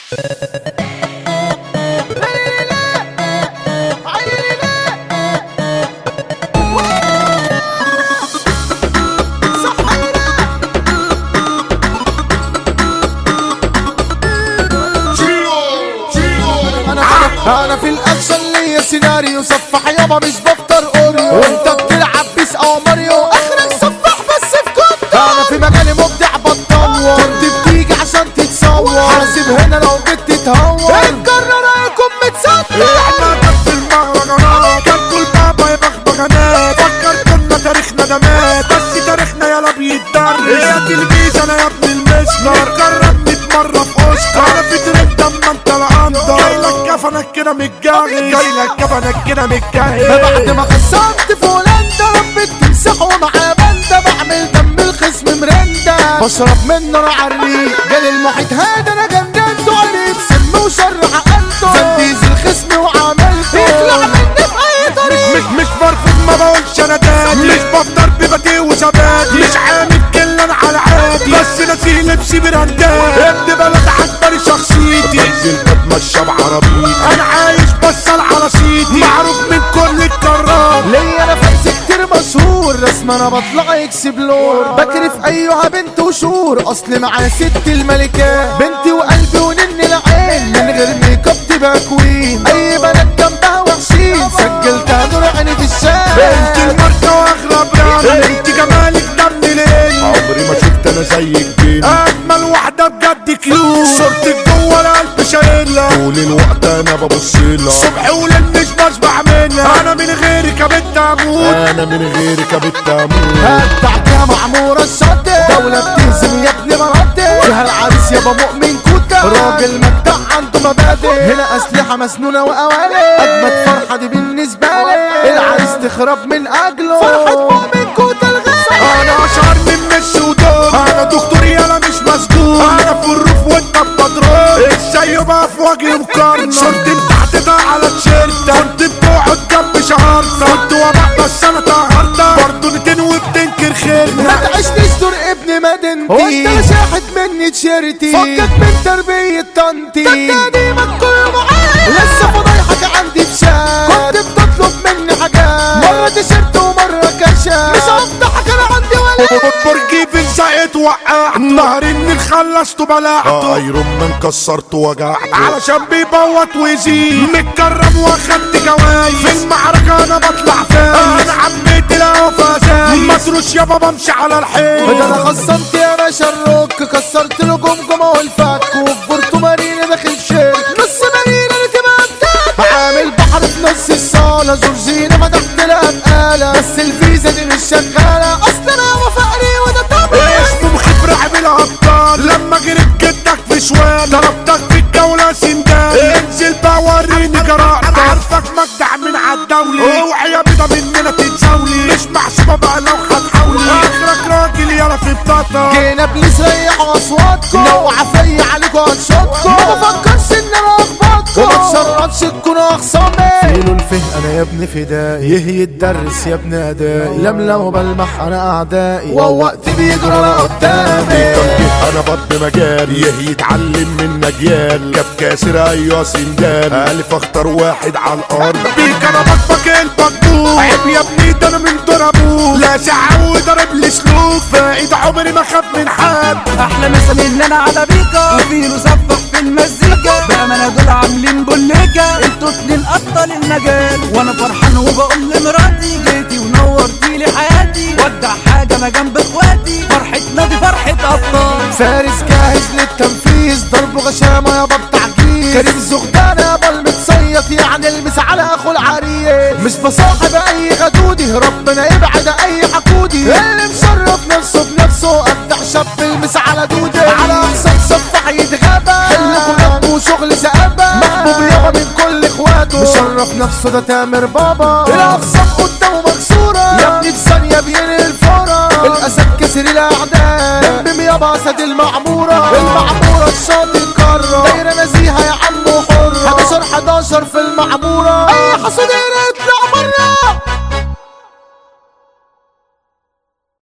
انا انا في الاكشن ليا سيناريو صفح يابا مش بفطر اوريو وانت بتلعب بيس او ماريو اخرك صفح بس في كنت انا في مجالي مبدع بتطور كنت بتيجي عشان تتصور حاسب هنا لو جيت تتهور اتكرر هيكون متستر احنا كف المهرجانات كان كل بابا يبغبغانات فكر كنا تاريخنا ده مات بس تاريخنا يلا بيتدرس يا تلبيس انا يا ابن المسمار جربني مرة في اوسكار انا في ترند اما انت العنده جاي لك كفنك كده متجهز جاي لك كفنك كده متجهز بعد ما خسرت في هولندا ربيت تمسحوا معاه بندا بعمل دم الخصم مرندا بشرب من نار عريق جالي المحيط هذا انا جننته عليه بسم وشر عقلته زنتيز الخصم وعملته يطلع مني في اي طريق مش مش برفض ما بقولش انا دادي مش بفطر ببدي وثباتي مش عامل كلا على عادي بس ناسي لبسي براندات ابن بلد عجباني شخصيتي بنزل بتمشى بعربيتي انا عايش بصل على صيتي معروف من كل الكرات ليا انا فانز كتير مشهور رسم انا بطلع اكسبلور بكرف ايها بنت وشور اصل معايا ست الملكات بنتي وقلبي ونن العين من غير ميك اب تبقى كوين اي بنات جنبها وحشين سجلتها نور عيني في الشارع بنت الماركة واغلى براند انت جمالك دم ليل عمري ما شفت انا زيك بين اجمل واحدة بجد كيوت صورتك جوه القلب شايلها طول الوقت انا ببص لها صبح وليل مش بشبع منها انا من غيرك يا بنت اموت انا من غيرك يا بنت اموت هتعديها معمورة الشاطئ دولة بتهزم يا ابني مناطق فيها العريس يابا مؤمن كوتا راجل مجدع عنده مبادئ هنا اسلحة مسنونة وقوالب اجمد فرحة دي بالنسبة لي العريس تخرب من اجله فرحة مؤمن كوتا الغالي انا اشهر من ميسي ودول انا دكتور يالا مش مسجون انا في الروف وانت ببدرون ازاي يبقى في وجهي مقارنة شرطي تحت على تيشيرت كنت بتقعد جنب شهرتك كنت وباء بس انا طهرتك برضه نتن وبتنكر ما خيرنا تعيشنيش دور ابن مدينتي وانت شاحت مني تشيرتي فكك من تربية طنطي تقديمك كله معايا لسه فضايحك عندي بشات كنت بتطلب مني حاجات مرة تيشيرت ومرة كاشات مش هفضحك انا عندي ولا برجي في الزقت وقعت نهر النيل خلصته بلعته ايرون مان كسرته وجعته علشان بيبوط ويزيد متكرم واخدت جوايز في المعركة انا بطلع فايز انا عميت الهوا فازايز مصروش يابا بمشي على الحيط ده انا خصمت يا باشا الروك كسرت له جمجمة والفك وفجرته مارينا داخل شيرك نص مارينا اللي تبقى بتاعتي عامل بحر في نص الصالة جورجينا فتحت لها بقالة بس الفيزا دي مش شغالة اصل انا وفقري وده طبعي اسمه مخيف رعب الابطال لما جريت جدك في شوال ضربتك في الجولة سندال انزل بقى وريني جرأتك عارفك مجدع من عالدولي اوعي يا بيضة مننا تتزاولي مش محسوبة بقى لو هتحاولي اخرك راجل يلا في بطاطا جينا بليز ريحوا اصواتكم لو عفية عليكم هنشوطكم ما بفكرش ان انا اخبطكم وما تشرطش تكونوا اخصامي فيلو الفه انا يا ابن فدائي يهي الدرس يا ابن ادائي لملم بلمح انا اعدائي ووقت بيجروا انا قدامي انا بطن مجال يهي يتعلم من نجيال كف كاسر ايوه سندال الف اختار واحد على الارض بيك انا بطبك البطبوق عيب يا ابني ده انا من دور ابوك لا ساعة وضرب لي سلوك فايد عمري ما خاف من حد احلى مسا من انا على بيكا وفيلو سفح في المزيكا بامانه دول عاملين بوليكا انتوا اتنين ابطال المجال وانا فرحان وبقول لمراتي جيتي ونورتي لي حياتي ودع حاجه انا جنب اخواتي فرحتنا دي فرحه ابطال فارس جاهز للتنفيذ ضرب غشامة يابا بتعجيز كريم زغدان يابا المتصيط يعني المس على اخو العريس مش بصاحب اي غدودي ربنا يبعد اي حقودي اللي مشرف نفسه بنفسه ابدع شاب المس على دودي على اقصى صفح يتغابى حلكوا جنبه وشغل زقابة محبوب يابا من كل اخواته مشرف نفسه ده تامر بابا الاقسام قدامه مكسورة يا ابني في ثانية بينقل الفورة الاسد كسر الاعداء دمم يابا اسد المعمورة المعمورة الشاطئ القارة دايرة نزيهة يا عم حرة 11 11 في المعمورة اي حصاد